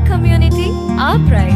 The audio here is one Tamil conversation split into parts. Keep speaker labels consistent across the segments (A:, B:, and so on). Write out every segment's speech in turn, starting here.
A: our community, our pride.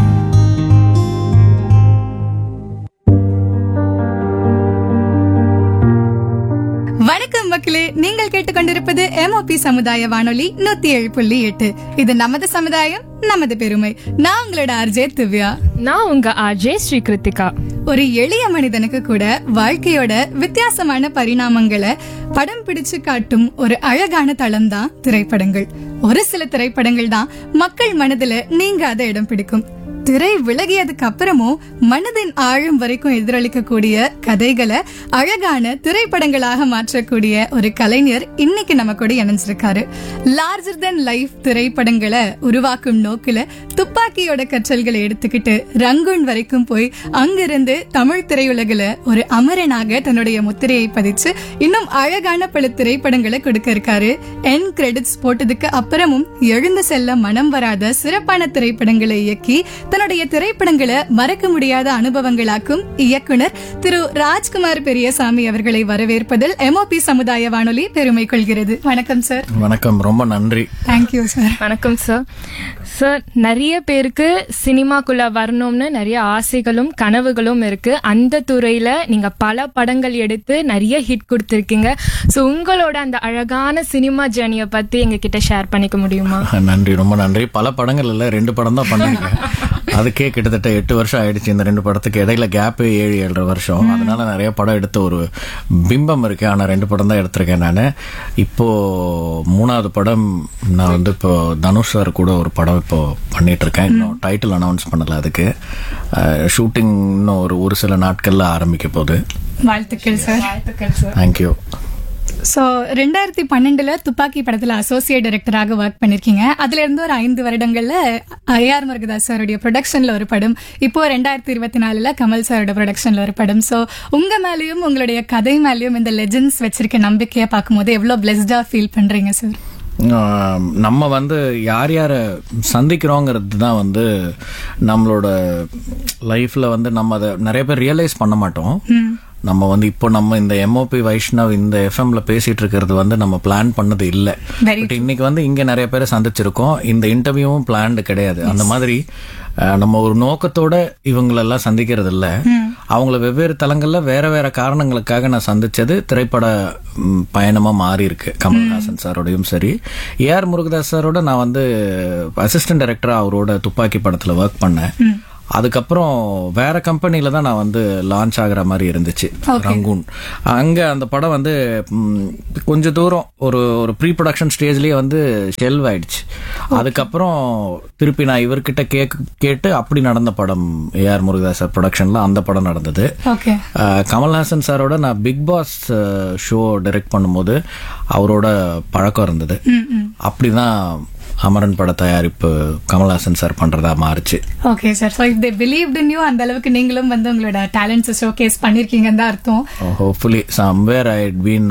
B: வணக்கம் மக்களே நீங்கள் கேட்டுக்கொண்டிருப்பது எம்ஓபி சமுதாய வானொலி நூத்தி ஏழு புள்ளி எட்டு இது நமது சமுதாயம் நமது பெருமை நான் உங்களோட ஆர்ஜே திவ்யா
C: நான் உங்க ஆர்ஜே ஸ்ரீ கிருத்திகா
B: ஒரு எளிய மனிதனுக்கு கூட வாழ்க்கையோட வித்தியாசமான பரிணாமங்களை படம் பிடிச்சு காட்டும் ஒரு அழகான தளம் தான் திரைப்படங்கள் ஒரு சில திரைப்படங்கள் தான் மக்கள் மனதுல நீங்காத இடம் பிடிக்கும் திரை விலகியதுக்கு அப்புறமும் மனதின் ஆழம் வரைக்கும் எதிரொலிக்கக்கூடிய கதைகளை அழகான திரைப்படங்களாக மாற்றக்கூடிய ஒரு கலைஞர் இன்னைக்கு நம்ம கூட இணைஞ்சிருக்காரு லார்ஜர் தென் லைஃப் திரைப்படங்களை உருவாக்கும் நோக்குல துப்பாக்கியோட கற்றல்களை எடுத்துக்கிட்டு ரங்கூன் வரைக்கும் போய் அங்கிருந்து தமிழ் திரையுலகில ஒரு அமரனாக தன்னுடைய முத்திரையை பதிச்சு இன்னும் அழகான பல திரைப்படங்களை கொடுக்க இருக்காரு என் கிரெடிட்ஸ் போட்டதுக்கு அப்புறமும் எழுந்து செல்ல மனம் வராத சிறப்பான திரைப்படங்களை இயக்கி தன்னுடைய திரைப்படங்களை மறக்க முடியாத அனுபவங்களாக்கும் இயக்குனர் திரு ராஜ்குமார் பெரியசாமி அவர்களை வரவேற்பதில் எம்ஓபி சமுதாய வானொலி பெருமை கொள்கிறது வணக்கம் சார்
D: வணக்கம் ரொம்ப நன்றி
B: தேங்க்யூ சார்
C: வணக்கம் சார் சார் நிறைய பேருக்கு சினிமாக்குள்ள வரணும்னு நிறைய ஆசைகளும் கனவுகளும் இருக்கு அந்த துறையில நீங்க பல படங்கள் எடுத்து நிறைய ஹிட் கொடுத்துருக்கீங்க ஸோ உங்களோட அந்த அழகான சினிமா ஜேர்னியை பத்தி எங்க கிட்ட ஷேர் பண்ணிக்க முடியுமா
D: நன்றி ரொம்ப நன்றி பல படங்கள் இல்ல ரெண்டு படம் தான் பண்ணிருக்கேன் அதுக்கே கிட்டத்தட்ட எட்டு வருஷம் ஆயிடுச்சு இந்த ரெண்டு படத்துக்கு இடையில கேப் ஏழு ஏழரை வருஷம் அதனால நிறைய படம் எடுத்த ஒரு பிம்பம் இருக்கு ஆனா ரெண்டு படம் தான் எடுத்திருக்கேன் நான் இப்போ மூணாவது படம் நான் வந்து இப்போ தனுஷ் சார் கூட ஒரு படம் இப்போ பண்ணிட்டு இருக்கேன் இன்னும் டைட்டில் அனௌன்ஸ் பண்ணல அதுக்கு ஷூட்டிங் இன்னும் ஒரு ஒரு சில நாட்கள்ல ஆரம்பிக்க போகுது
B: வாழ்த்துக்கள் சார்
D: தேங்க்யூ
B: சோ ரெண்டாயிரத்தி பன்னெண்டுல துப்பாக்கி படத்துல அசோசியேட் டைரக்டராக ஒர்க் பண்ணிருக்கீங்க அதுல இருந்து ஒரு ஐந்து வருடங்கள்ல ஏஆர் முருகதாஸ் சாருடைய ப்ரொடக்ஷன்ல ஒரு படம் இப்போ ரெண்டாயிரத்தி இருபத்தி நாலுல கமல் சாரோட ப்ரொடக்ஷன்ல ஒரு படம் சோ உங்க மேலயும் உங்களுடைய கதை மேலயும் இந்த லெஜெண்ட்ஸ் வச்சிருக்க நம்பிக்கையை பார்க்கும்போது எவ்வளவு பிளெஸ்டா ஃபீல் பண்றீங்க சார்
D: ஆஹ் நம்ம வந்து யார் யாரை சந்திக்கிறோங்கிறது தான் வந்து நம்மளோட லைஃப்ல வந்து நம்ம அதை நிறைய பேர் ரியலைஸ் பண்ண மாட்டோம் நம்ம வந்து இப்போ நம்ம இந்த எம்ஓபி வைஷ்ணவ் இந்த எஃப்எம்ல பேசிட்டு இருக்கிறது வந்து நம்ம பிளான் பண்ணது இல்ல
B: Very
D: பட் இன்னைக்கு வந்து இங்க நிறைய பேரை சந்திச்சிருக்கோம் இந்த இன்டர்வியூவும் பிளான்டு கிடையாது அந்த மாதிரி அஹ், நம்ம ஒரு நோக்கத்தோட இவங்களெல்லாம் சந்திக்கிறது இல்ல அவங்கள வெவ்வேறு தளங்கள்ல வேற வேற காரணங்களுக்காக நான் சந்திச்சது திரைப்பட ம், பயணமா மாறி இருக்கு கமல்ஹாசன் சாரோடையும் சரி ஏஆர் முருகதாஸ் சாரோட நான் வந்து அசிஸ்டன்ட் டைரக்டரா அவரோட துப்பாக்கி படத்துல ஒர்க் பண்ணேன் அதுக்கப்புறம் வேற கம்பெனில தான் நான் வந்து லான்ச் ஆகுற மாதிரி இருந்துச்சு ரங்கூன் அங்க அந்த படம் வந்து ம், கொஞ்ச தூரம் ஒரு ஒரு ப்ரீ ப்ரொடக்ஷன் ஸ்டேஜ்லயே வந்து ஷெல்வ் ஆயிடுச்சு அதுக்கப்புறம் திருப்பி நான் இவர்கிட்ட கேக் கேட்டு அப்படி நடந்த படம் ஏஆர் முருகதாஸ் சார் ப்ரொடக்ஷன்ல அந்த படம் நடந்தது
B: ஓகே
D: அஹ், கமல்ஹாசன் சாரோட நான் பிக் பாஸ் ஷோ டைரக்ட் பண்ணும்போது அவரோட பழக்கம் இருந்தது அப்படிதான் அமரன் பட தயாரிப்பு கமல்ஹாசன் சார் பண்றதா மாறுச்சு
B: okay sir so if they believed in you அந்த அளவுக்கு நீங்களும் வந்து உங்களோட டேலண்ட்ஸ் ஷோகேஸ் பண்ணிருக்கீங்கன்னு தான் அர்த்தம்
D: ஹோப்ஃபுல்லி சம்வேர் ஐ பீன்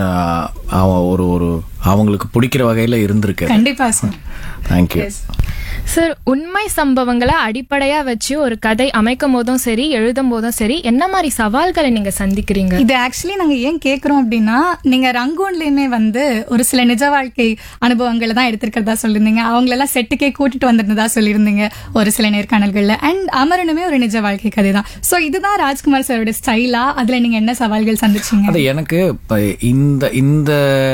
D: ஒரு ஒரு அவங்களுக்கு பிடிக்கிற வகையில இருந்திருக்கு
B: கண்டிப்பா சார்
D: தேங்க்யூ
C: சார் உண்மை சம்பவங்களை அடிப்படையா வச்சு ஒரு கதை அமைக்கும் போதும் சரி எழுதும் போதும் சரி என்ன மாதிரி சவால்களை நீங்க சந்திக்கிறீங்க
B: இது ஆக்சுவலி நாங்க ஏன் கேக்குறோம் அப்படின்னா நீங்க ரங்கூன்லயுமே வந்து ஒரு சில நிஜ வாழ்க்கை அனுபவங்களை தான் எடுத்திருக்கிறதா சொல்லியிருந்தீங்க அவங்களெல்லாம் செட்டுக்கே கூட்டிட்டு வந்திருந்ததா சொல்லியிருந்தீங்க ஒரு சில நேர்காணல்கள்ல அண்ட் அமரனுமே ஒரு நிஜ வாழ்க்கை கதை தான் சோ இதுதான் ராஜ்குமார் சாரோட ஸ்டைலா அதுல நீங்க என்ன சவால்கள் சந்திச்சீங்க
D: அது எனக்கு இப்ப இந்த இந்த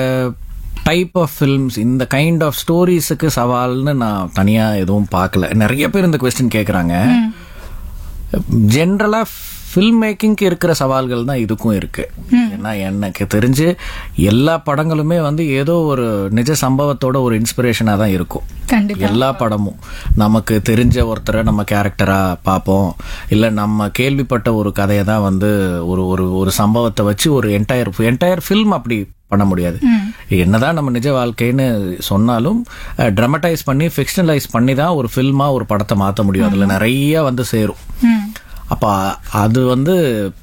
D: டைப் ஆஃப் ஃபில்ம்ஸ் இந்த கைண்ட் ஆஃப் ஸ்டோரிஸுக்கு சவால்னு நான் தனியா எதுவும் பார்க்கல நிறைய பேர் இந்த கொஸ்டின் கேக்குறாங்க ஜென்ரலா ஃபில்ம் மேக்கிங்க்கு இருக்கிற சவால்கள் தான் இதுக்கும் இருக்கு ஏன்னா எனக்கு தெரிஞ்சு எல்லா படங்களுமே வந்து ஏதோ ஒரு நிஜ சம்பவத்தோட ஒரு இன்ஸ்பிரேஷனா தான் இருக்கும்
B: கண்டிப்பா
D: எல்லா படமும் நமக்கு தெரிஞ்ச ஒருத்தரை நம்ம கேரக்டரா பார்ப்போம் இல்ல நம்ம கேள்விப்பட்ட ஒரு கதையை தான் வந்து ஒரு ஒரு ஒரு சம்பவத்தை வச்சு ஒரு என்டையர் என்டையர் ஃபில்ம் அப்படி பண்ண முடியாது என்னதான் நம்ம நிஜ வாழ்க்கைன்னு சொன்னாலும் ட்ரமடைஸ் பண்ணி ஃபிக்ஷனலைஸ் பண்ணி தான் ஒரு ஃபில்மா ஒரு படத்தை மாத்த முடியும் அதுல நிறைய வந்து சேரும்
B: ம்.
D: அப்ப அது வந்து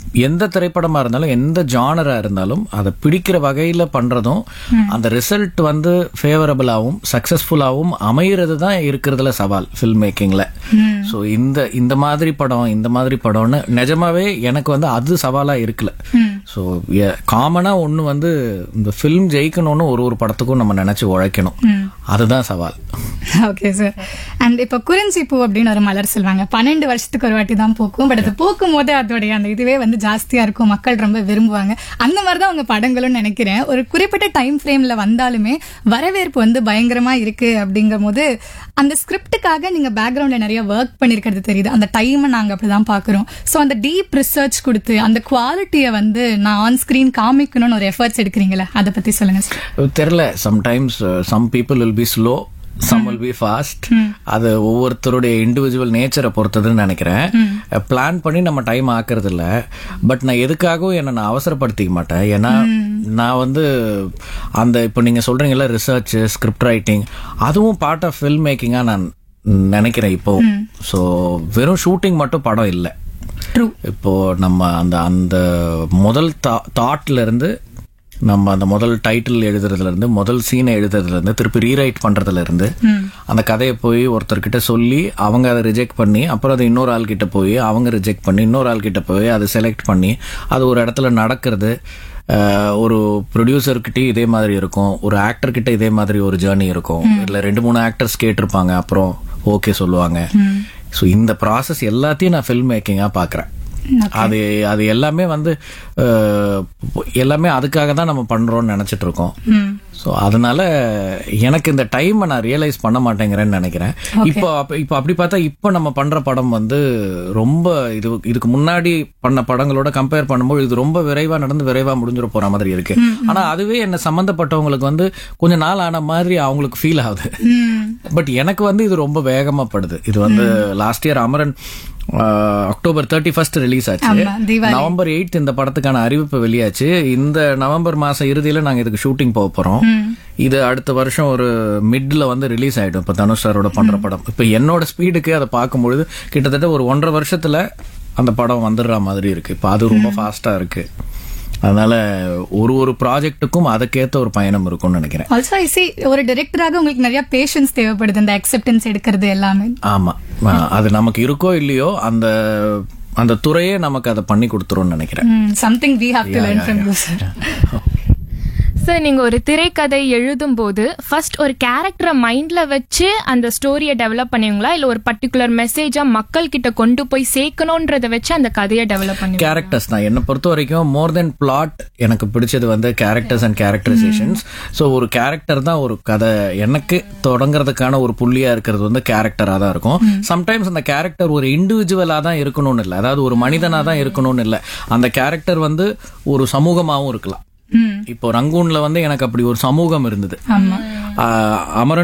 D: எந்த திரைப்படமா இருந்தாலும் எந்த ஜானரா இருந்தாலும் அதை பிடிக்கிற வகையில பண்றதும் அந்த ரிசல்ட் வந்து ஃபேவரபிளாகவும் சக்சஸ்ஃபுல்லாகவும் அமையிறது தான் இருக்கிறதுல சவால் ஃபில்ம் மேக்கிங்ல ஸோ இந்த இந்த மாதிரி படம் இந்த மாதிரி படம்னு நிஜமாவே எனக்கு வந்து அது சவாலா இருக்குல்ல ஸோ காமனா ஒன்று வந்து இந்த ஃபில்ம் ஜெயிக்கணும்னு ஒரு ஒரு படத்துக்கும் நம்ம நினைச்சு உழைக்கணும் அதுதான் சவால்
B: ஓகே சார் அண்ட் இப்போ குறிஞ்சி பூ அப்படின்னு ஒரு மலர் சொல்லுவாங்க பன்னெண்டு வருஷத்துக்கு ஒரு வாட்டி தான் பூக்கும் பட் அது பூக்கும் போது அதோடைய அந்த இதுவே வந்து ஜாஸ்தியா இருக்கும் மக்கள் ரொம்ப விரும்புவாங்க அந்த மாதிரி தான் உங்க படங்களும் நினைக்கிறேன் ஒரு குறிப்பிட்ட டைம் ஃப்ரேம்ல வந்தாலுமே வரவேற்பு வந்து பயங்கரமா இருக்கு அப்படிங்கும் போது அந்த ஸ்கிரிப்டுக்காக நீங்க பேக்ரவுண்ட்ல நிறைய ஒர்க் பண்ணிருக்கிறது தெரியுது அந்த டைமை நாங்க அப்படிதான் பாக்குறோம் ஸோ அந்த டீப் ரிசர்ச் கொடுத்து அந்த குவாலிட்டியை வந்து நான் ஆன் ஸ்கிரீன் காமிக்கணும்னு ஒரு எஃபர்ட்ஸ் எடுக்கிறீங்களா அதை பத்தி சொல்லுங்க சார்
D: தெரியல sometimes some people will be slow some will be fast அது ஒவ்வொருத்தருடைய இண்டிவிஜுவல் நேச்சரை பொறுத்ததுன்னு நினைக்கிறேன் பிளான் பண்ணி நம்ம டைம் ஆக்குறது இல்ல பட் நான் எதுக்காகவும் என்ன நான் அவசரப்படுத்திக்க மாட்டேன் ஏன்னா நான் வந்து அந்த இப்போ நீங்க சொல்றீங்கல்ல ரிசர்ச் ஸ்கிரிப்ட் ரைட்டிங் அதுவும் பார்ட் ஆஃப் ஃபில்ம் மேக்கிங்கா நான் நினைக்கிறேன் இப்போ ஸோ வெறும் ஷூட்டிங் மட்டும் படம் இல்லை
B: ட்ரூ
D: இப்போ நம்ம அந்த அந்த முதல் தாட்ல இருந்து நம்ம அந்த முதல் டைட்டில் எழுதுறதுல இருந்து முதல் சீனை எழுதுறதுல இருந்து திருப்பி ரீரைட் பண்றதுல இருந்து அந்த கதையை போய் ஒருத்தர்கிட்ட சொல்லி அவங்க அதை ரிஜெக்ட் பண்ணி அப்புறம் அதை இன்னொரு ஆள் கிட்ட போய் அவங்க ரிஜெக்ட் பண்ணி இன்னொரு ஆள் கிட்ட போய் அதை செலக்ட் பண்ணி அது ஒரு இடத்துல நடக்கிறது அஹ், ஒரு ப்ரொடியூசர்கிட்டயும் இதே மாதிரி இருக்கும் ஒரு ஆக்டர் கிட்ட இதே மாதிரி ஒரு ஜேர்னி இருக்கும் இல்ல ரெண்டு மூணு ஆக்டர்ஸ் கேட்டிருப்பாங்க அப்புறம் ஓகே சொல்லுவாங்க ஸோ இந்த ப்ராசஸ் எல்லாத்தையும் நான் ஃபில்ம் மேக்கிங்கா பாக்குறேன் அது அது எல்லாமே வந்து அஹ், எல்லாமே அதுக்காக தான் நம்ம பண்றோம்னு நினைச்சிட்டு இருக்கோம் ஸோ அதனால எனக்கு இந்த டைமை நான் ரியலைஸ் பண்ண மாட்டேங்கிறேன்னு நினைக்கிறேன் இப்போ அப்ப- இப்போ அப்படி பார்த்தா இப்போ நம்ம பண்ற படம் வந்து ரொம்ப இது இதுக்கு முன்னாடி பண்ண படங்களோட கம்பேர் பண்ணும்போது இது ரொம்ப விரைவா நடந்து விரைவா முடிஞ்சிட போற மாதிரி இருக்கு ஆனா அதுவே என்ன சம்பந்தப்பட்டவங்களுக்கு வந்து கொஞ்ச நாள் ஆன மாதிரி அவங்களுக்கு ஃபீல் ஆகுது பட் எனக்கு வந்து இது ரொம்ப வேகமா படுது இது வந்து last year Amaran ah, October thirty first release ஆச்சு
B: ஆமா, தீபாவளி.
D: நவம்பர் எயிட் இந்த படத்துக்கான அறிவிப்பு வெளியாச்சு இந்த நவம்பர் மாசம் இறுதியில நாங்க இதுக்கு ஷூட்டிங் போக போறோம் இது அடுத்த வருஷம் ஒரு மிட்ல வந்து ரிலீஸ் ஆயிடும் இப்ப தனுஷ் சாரோட பண்ற படம் இப்ப என்னோட ஸ்பீடுக்கு அதை பார்க்கும்பொழுது கிட்டத்தட்ட ஒரு ஒன்றரை வருஷத்துல அந்த படம் வந்துடுற மாதிரி இருக்கு இப்ப அது ரொம்ப ஃபாஸ்டா இருக்கு அதனால ஒரு ஒரு ப்ராஜெக்ட்டுக்கும் அதுக்கேத்த ஒரு பயணம் இருக்கும்னு நினைக்கிறேன்
B: ஆல்சோ ஐ சி ஒரு டைரக்டராக உங்களுக்கு நிறைய பேஷன்ஸ் தேவைப்படுது இந்த அக்செப்டன்ஸ் எடுக்கிறது எல்லாமே
D: ஆமா ஆ, அது நமக்கு இருக்கோ இல்லையோ அந்த அந்த துறையே நமக்கு அதை பண்ணி கொடுத்துரும்னு நினைக்கிறேன்
B: something we have to learn from you sir
C: sir நீங்க ஒரு திரைக்கதை எழுதும் போது ஃபர்ஸ்ட் ஒரு கேரக்டரை மைண்ட்ல வச்சு அந்த ஸ்டோரியை டெவலப் பண்ணுவீங்களா இல்ல ஒரு பர்டிகுலர் மெசேஜா மக்கள் கிட்ட கொண்டு போய் சேர்க்கணும்ன்றத வச்சு அந்த கதையை டெவலப் பண்ணுவீங்க
D: கேரக்டர்ஸ் தான் என்னை பொறுத்த வரைக்கும் மோர் தென் பிளாட் எனக்கு பிடிச்சது வந்து கேரக்டர்ஸ் அண்ட் கேரக்டரைசேஷன்ஸ் ஸோ ஒரு கேரக்டர் தான் ஒரு கதை எனக்கு தொடங்குறதுக்கான ஒரு புள்ளியா இருக்கிறது வந்து கேரக்டரா தான் இருக்கும் சம்டைம்ஸ் அந்த கேரக்டர் ஒரு இண்டிவிஜுவலா தான் இருக்கணும்னு இல்லை அதாவது ஒரு மனிதனா தான் இருக்கணும்னு இல்லை அந்த கேரக்டர் வந்து ஒரு சமூகமாவும் இருக்கலாம் இப்போ ரங்கூன்ல வந்து எனக்கு அப்படி ஒரு சமூகம் இருந்தது
B: ஆமா
D: ஆஹ் அமரன்